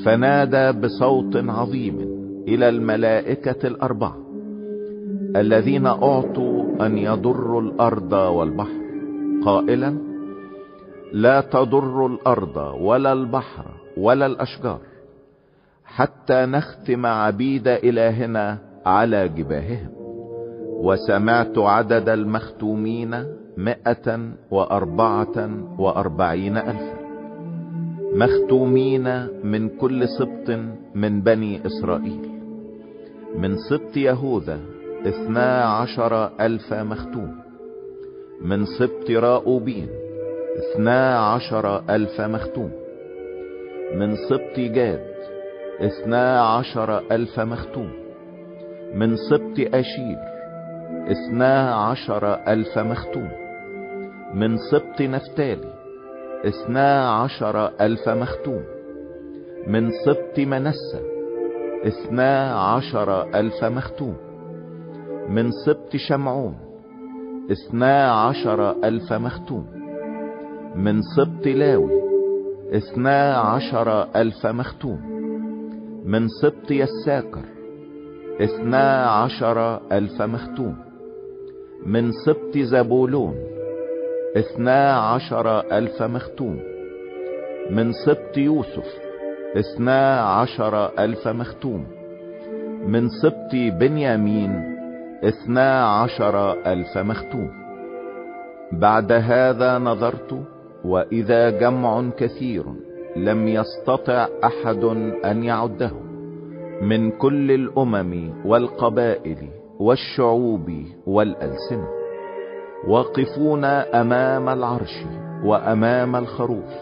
فنادى بصوت عظيم الى الملائكة الاربعة الذين اعطوا ان يضروا الارض والبحر قائلا لا تضر الارض ولا البحر ولا الاشجار حتى نختم عبيد الهنا على جباههم وسمعت عدد المختومين مئة واربعة واربعين الفا مختومين من كل سبط من بني اسرائيل من سبط يهوذا اثنا عشر الف مختوم من سبط راؤوبين اثنا عشر الف مختوم من سبط جاد اثنا عشر الف مختوم من سبط اشير اثنا عشر الف مختوم من سبط نفتالي اثنا عشر الف مختوم من سبط منسى اثنا عشر الف مختوم من سبط شمعون اثنا عشر الف مختوم من سبط لاوي اثنا عشر الف مختوم من سبط يساكر اثنا عشر الف مختوم من سبط زبولون اثنا عشر الف مختوم من سبط يوسف اثنا عشر الف مختوم من سبط بنيامين اثنا عشر الف مختوم بعد هذا نظرت واذا جمع كثير لم يستطع احد ان يعده من كل الامم والقبائل والشعوب والالسنه واقفون امام العرش وامام الخروف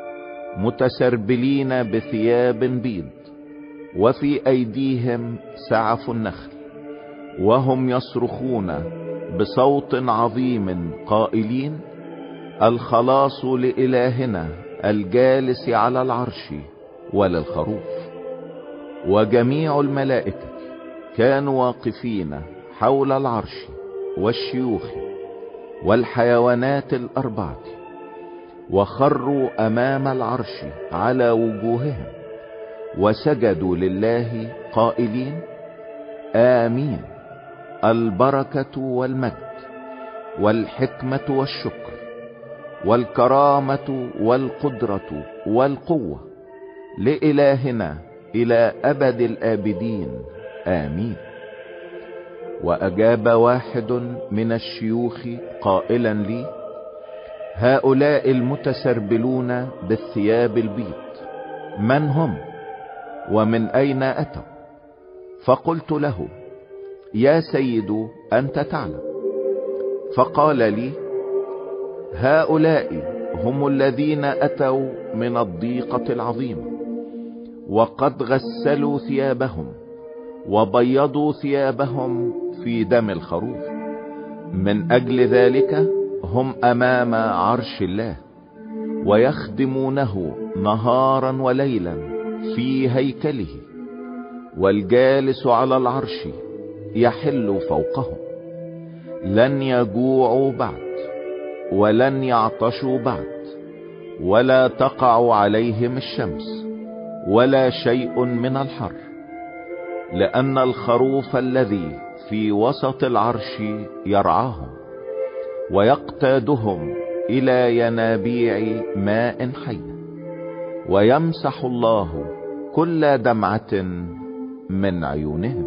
متسربلين بثياب بيض وفي ايديهم سعف النخل وهم يصرخون بصوت عظيم قائلين الخلاص لالهنا الجالس على العرش وللخروف وجميع الملائكة كانوا واقفين حول العرش والشيوخ والحيوانات الاربعة وخروا امام العرش على وجوههم وسجدوا لله قائلين امين البركة والمجد والحكمة والشكر والكرامة والقدرة والقوة لإلهنا إلى أبد الآبدين آمين وأجاب واحد من الشيوخ قائلا لي هؤلاء المتسربلون بالثياب البيض من هم ومن أين أتوا فقلت له يا سيد أنت تعلم فقال لي هؤلاء هم الذين أتوا من الضيقة العظيمة وقد غسلوا ثيابهم وبيضوا ثيابهم في دم الخروف من أجل ذلك هم أمام عرش الله ويخدمونه نهارا وليلا في هيكله والجالس على العرش يحل فوقهم لن يجوعوا بعد ولن يعطشوا بعد ولا تقع عليهم الشمس ولا شيء من الحر لان الخروف الذي في وسط العرش يرعاهم ويقتادهم الى ينابيع ماء حي ويمسح الله كل دمعة من عيونهم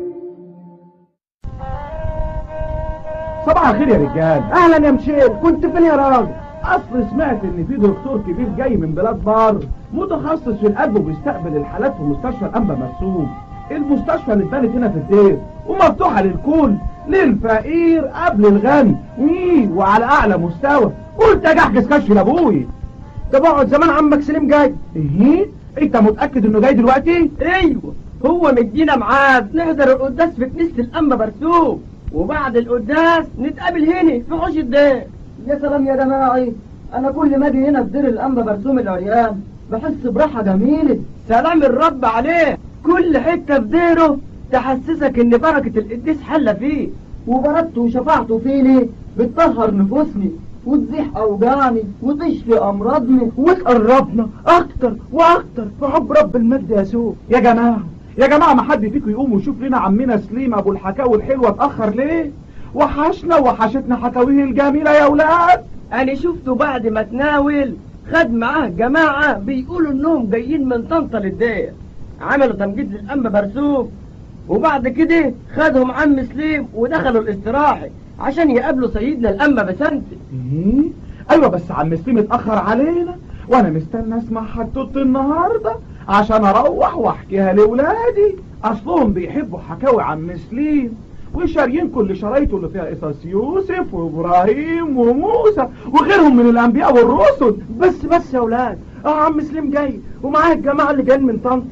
صباح الخير يا رجال اهلا يا مشيل كنت فين يا راجل اصل سمعت ان في دكتور كبير جاي من بلاد بار متخصص في القلب وبيستقبل الحالات في مستشفى الانبا مرسوم المستشفى اللي اتبنت هنا في الدير ومفتوحه للكل للفقير قبل الغني ويه وعلى اعلى مستوى قلت اجي احجز كشف لابوي طب اقعد زمان عمك سليم جاي ايه انت متاكد انه جاي دلوقتي ايوه هو مدينا ميعاد نحضر القداس في كنيسه الانبا برسوم وبعد القداس نتقابل هنا في حوش الدير يا سلام يا جماعي انا كل ما اجي هنا في دير الانبا برسوم العريان بحس براحه جميله سلام الرب عليه كل حته في ديره تحسسك ان بركه القديس حله فيه وبركته وشفاعته فيني بتطهر نفوسني وتزيح أوجاعني وتشفي أمراضني وتقربنا اكتر واكتر في حب رب المجد يسوع يا جماعه يا جماعه ما حد فيكم يقوم ويشوف لنا عمنا سليم ابو الحكاوي الحلوه اتاخر ليه وحشنا وحشتنا حكاويه الجميله يا اولاد انا شفته بعد ما تناول خد معاه جماعة بيقولوا انهم جايين من طنطا للدير عملوا تمجيد للأنبا برسوم وبعد كده خدهم عم سليم ودخلوا الاستراحة عشان يقابلوا سيدنا الأنبا بسنتي ايه ايوه بس عم سليم اتاخر علينا وانا مستنى اسمع حدوته النهارده عشان اروح واحكيها لاولادي اصلهم بيحبوا حكاوي عم سليم وشاريين كل شرايطه اللي فيها قصص يوسف وابراهيم وموسى وغيرهم من الانبياء والرسل بس بس يا اولاد اه عم سليم جاي ومعاه الجماعه اللي جايين من طنطا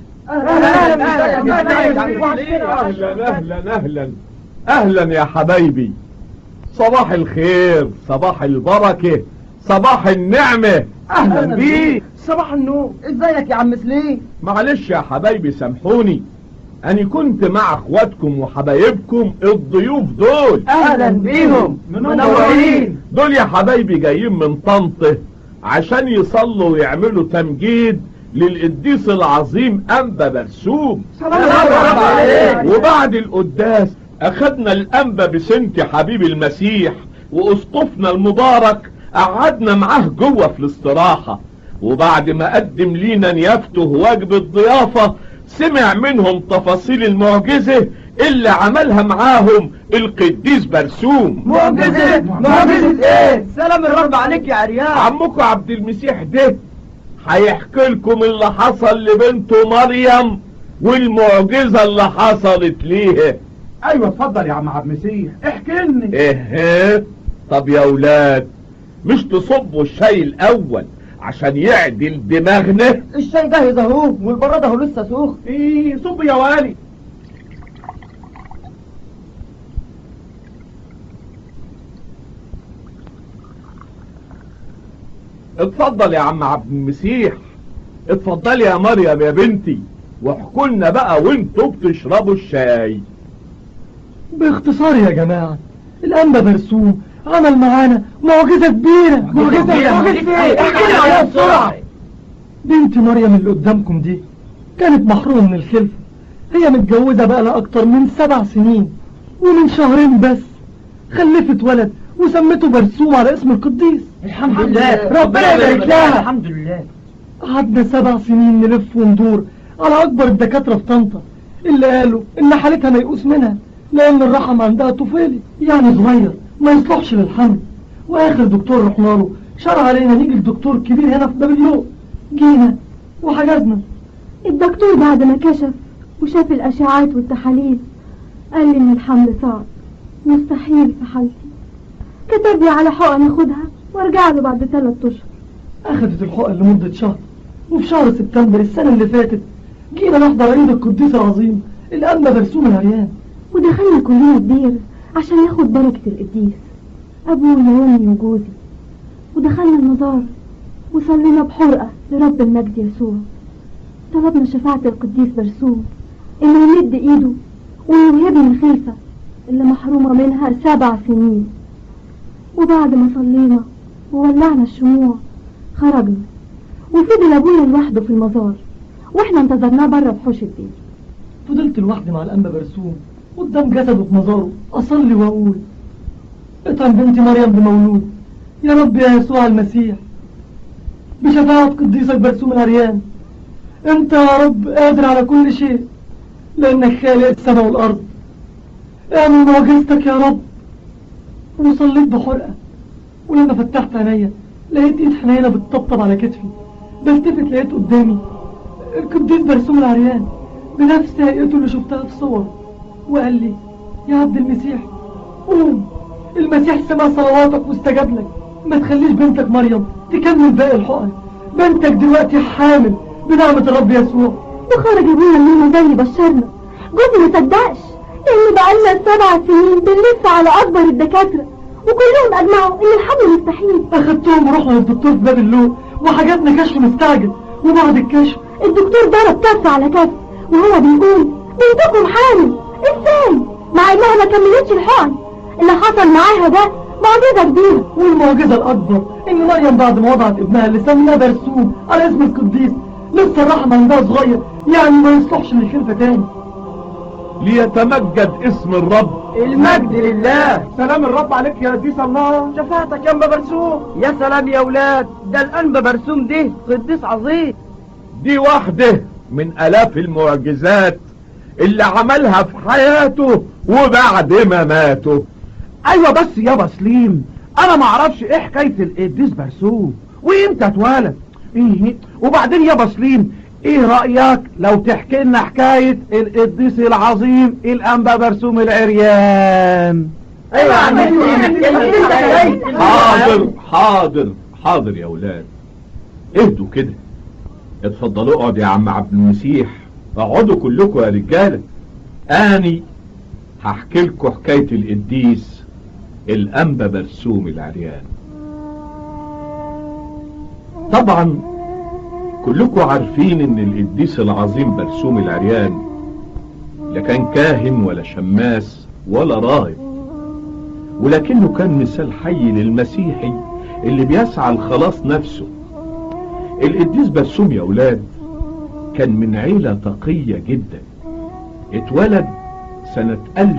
اهلا اهلا اهلا اهلا يا حبايبي صباح الخير صباح البركة صباح النعمة اهلا بيك صباح النور ازيك يا عم سليم معلش يا حبايبي سامحوني أنا كنت مع اخواتكم وحبايبكم الضيوف دول أهلا بيهم منورين دول يا حبايبي جايين من طنطا عشان يصلوا ويعملوا تمجيد للقديس العظيم أنبا برسوم سلام الله عليك وبعد القداس أخدنا الأنبا بسنت حبيب المسيح وأسقفنا المبارك قعدنا معاه جوه في الاستراحة وبعد ما قدم لينا نيافته واجب الضيافة سمع منهم تفاصيل المعجزة اللي عملها معاهم القديس برسوم معجزة معجزة ايه سلام الرب عليك يا عريان عمكم عبد المسيح ده هيحكي لكم اللي حصل لبنته مريم والمعجزة اللي حصلت ليها ايوه اتفضل يا عم عبد المسيح احكي لنا ايه طب يا اولاد مش تصبوا الشاي الاول عشان يعدل دماغنا الشاي جاهز اهو والبراد اهو لسه سخن ايه صب يا والي اتفضل يا عم عبد المسيح اتفضلي يا مريم يا بنتي واحكوا لنا بقى وانتوا بتشربوا الشاي باختصار يا جماعة الأنبا برسوم عمل معانا معجزة كبيرة معجزة معجزة ايه احكي لي عليها بسرعة بنت مريم اللي قدامكم دي كانت محرومة من الخلفة هي متجوزة بقى لها أكتر من سبع سنين ومن شهرين بس خلفت ولد وسمته برسوم على اسم القديس الحمد لله ربنا يبارك لها الحمد لله قعدنا سبع سنين نلف وندور على أكبر الدكاترة في طنطا اللي قالوا إن حالتها ميؤوس منها لأن الرحم عندها طفيلي يعني صغير ما يصلحش للحمل وآخر دكتور رحنا له شرع علينا نيجي لدكتور كبير هنا في باب اللوق جينا وحجزنا الدكتور بعد ما كشف وشاف الأشعاعات والتحاليل قال لي إن الحمل صعب مستحيل في حالتي كتب لي على حقن اخدها وارجع له بعد ثلاث اشهر أخذت الحقن لمدة شهر وفي شهر سبتمبر السنة اللي فاتت جينا نحضر عيد القديس العظيم الأنبا برسوم العريان ودخلنا كلنا الدير عشان ياخد بركة القديس أبويا وأمي وجوزي ودخلنا المزار وصلينا بحرقة لرب المجد يسوع طلبنا شفاعة القديس برسوم إنه يمد إيده ويوهبني الخلفة اللي محرومة منها سبع سنين وبعد ما صلينا وولعنا الشموع خرجنا وفضل أبويا لوحده في المزار واحنا انتظرناه بره بحوش البيت فضلت لوحدي مع الأنبا برسوم قدام جسده في مزاره أصلي وأقول اطعم بنت مريم بمولود يا رب يا يسوع المسيح بشفاعة قديسك برسوم العريان انت يا رب قادر على كل شيء لأنك خالق السماء والأرض اعمل معجزتك يا رب وصليت بحرقة ولما فتحت عينيا لقيت ايد حنينة بتطبطب على كتفي بلتفت لقيت قدامي القديس برسوم العريان بنفس هيئته اللي شفتها في صور وقال لي يا عبد المسيح قوم المسيح سمع صلواتك واستجاب لك ما تخليش بنتك مريم تكمل باقي الحقن بنتك دلوقتي حامل بنعمة الرب يسوع وخرج ابويا منه زي بشرنا جوزي ما صدقش لان بقالنا سبع سنين بنلف على اكبر الدكاتره وكلهم اجمعوا ان الحمل مستحيل اخدتهم ورحنا للدكتور في باب اللوق وحجزنا كشف مستعجل وبعد الكشف الدكتور ضرب كف على كف وهو بيقول بنتكم حامل ازاي مع انها ما كملتش الحقن اللي حصل معاها ده معجزة كبيرة والمعجزة الأكبر إن مريم بعد ما وضعت ابنها اللي سماه برسوم على اسم القديس لسه الرحم عندها صغير يعني ما يصلحش للخلفة تاني ليتمجد اسم الرب المجد لله سلام الرب عليك يا قديس الله شفاعتك يا انبا برسوم يا سلام يا ولاد ده الانبا برسوم ده قديس عظيم دي واحدة من الاف المعجزات اللي عملها في حياته وبعد ما ماته ايوه بس يابا سليم انا ما اعرفش ايه حكايه القديس برسوم وامتى اتولد ايه وبعدين يابا سليم ايه رايك لو تحكي لنا حكايه القديس العظيم الانبا برسوم العريان ايوه يا عم حاضر حاضر حاضر يا ولاد اهدوا كده اتفضلوا اقعد يا عم عبد المسيح اقعدوا كلكم يا رجاله اني هحكي لكم حكايه القديس الانبا برسوم العريان طبعا كلكم عارفين ان القديس العظيم برسوم العريان لا كان كاهن ولا شماس ولا راهب ولكنه كان مثال حي للمسيحي اللي بيسعى لخلاص نفسه القديس برسوم يا ولاد كان من عيلة تقية جدا اتولد سنة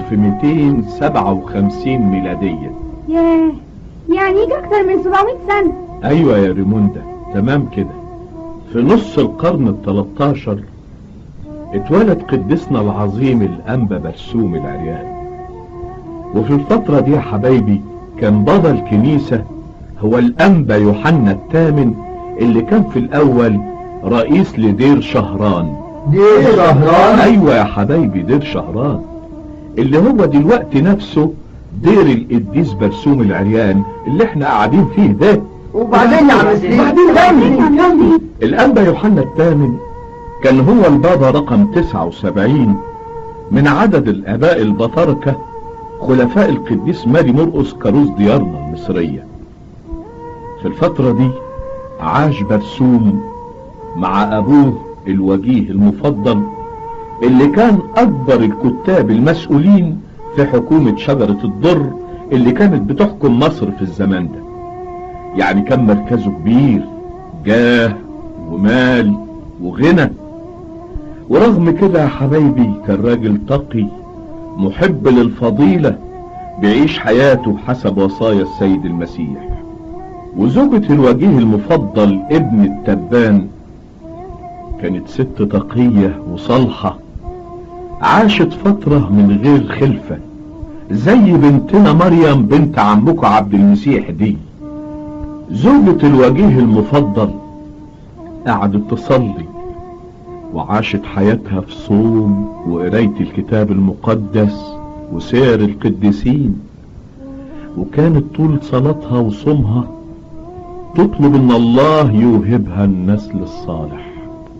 1257 ميلادية ياه يعني يجي أكتر من 700 سنة ايوه يا ريموندا تمام كده في نص القرن التلتاشر اتولد قديسنا العظيم الانبا برسوم العريان وفي الفترة دي يا حبايبي كان بابا الكنيسة هو الانبا يوحنا الثامن اللي كان في الاول رئيس لدير شهران دي شهران ايوه يا حبايبي دير شهران اللي هو دلوقتي نفسه دير القديس برسوم العريان اللي احنا قاعدين فيه ده وبعدين يا عم سليم كمل الأنبا يوحنا الثامن كان هو البابا رقم 79 من عدد الآباء البطاركة خلفاء القديس ماري مرقس كاروس ديارنا المصرية في الفترة دي عاش برسوم مع أبوه الوجيه المفضل اللي كان أكبر الكتاب المسؤولين في حكومة شجرة الضر اللي كانت بتحكم مصر في الزمان ده يعني كان مركزه كبير جاه ومال وغنى ورغم كده يا حبايبي كان راجل تقي محب للفضيلة بيعيش حياته حسب وصايا السيد المسيح وزوجة الوجيه المفضل ابن التبان كانت ست تقية وصالحة عاشت فترة من غير خلفة زي بنتنا مريم بنت عمكم عبد المسيح دي زوجة الوجيه المفضل قعدت تصلي وعاشت حياتها في صوم وقراية الكتاب المقدس وسير القديسين وكانت طول صلاتها وصومها تطلب ان الله يوهبها النسل الصالح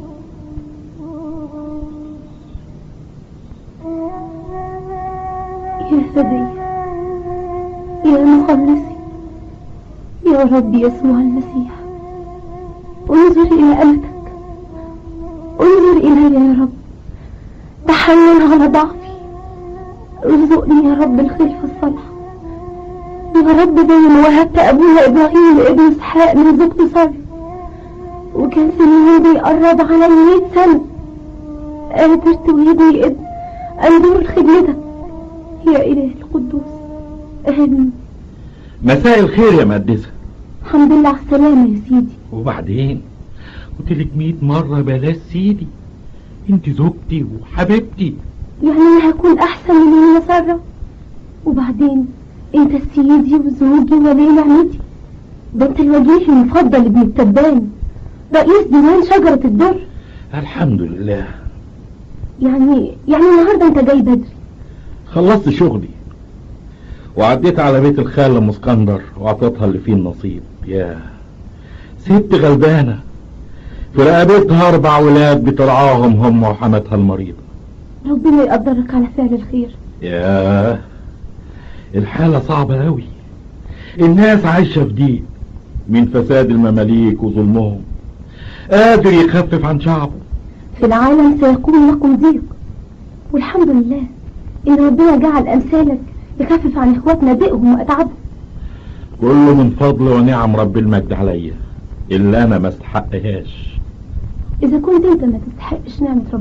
يا فدي يا مخلصي يا رب يسوع المسيح انظر إلى أمتك انظر إلي يا رب تحنن على ضعفي ارزقني يا رب الخلفة الصالحة يا رب زي ما وهبت أبويا إبراهيم لابن إسحاق من زوجته سارة وكان سنين بيقرب على المية سنة قادر توهبني ابن أندور خدمتك يا إله القدوس آمين مساء الخير يا مقدسة الحمد لله على السلامة يا سيدي وبعدين قلت لك 100 مرة بلاش سيدي انت زوجتي وحبيبتي يعني أنا هكون أحسن من اللي سارة وبعدين أنت سيدي وزوجي ولي نعمتي ده أنت الوجيه المفضل ابن التبان رئيس ديوان شجرة الدر الحمد لله يعني يعني النهاردة أنت جاي بدري خلصت شغلي وعديت على بيت الخالة ام اسكندر واعطيتها اللي فيه النصيب يا ست غلبانة في رقبتها اربع ولاد بترعاهم هم وحماتها المريضة ربنا يقدرك على فعل الخير ياه الحالة صعبة أوي الناس عايشة في ضيق من فساد المماليك وظلمهم قادر يخفف عن شعبه في العالم سيكون لكم ضيق والحمد لله إن ربنا جعل أمثالك يخفف عن إخواتنا ضيقهم وأتعابهم كله من فضل ونعم رب المجد عليا اللي انا ما استحقهاش إذا كنت أنت ما تستحقش نعمة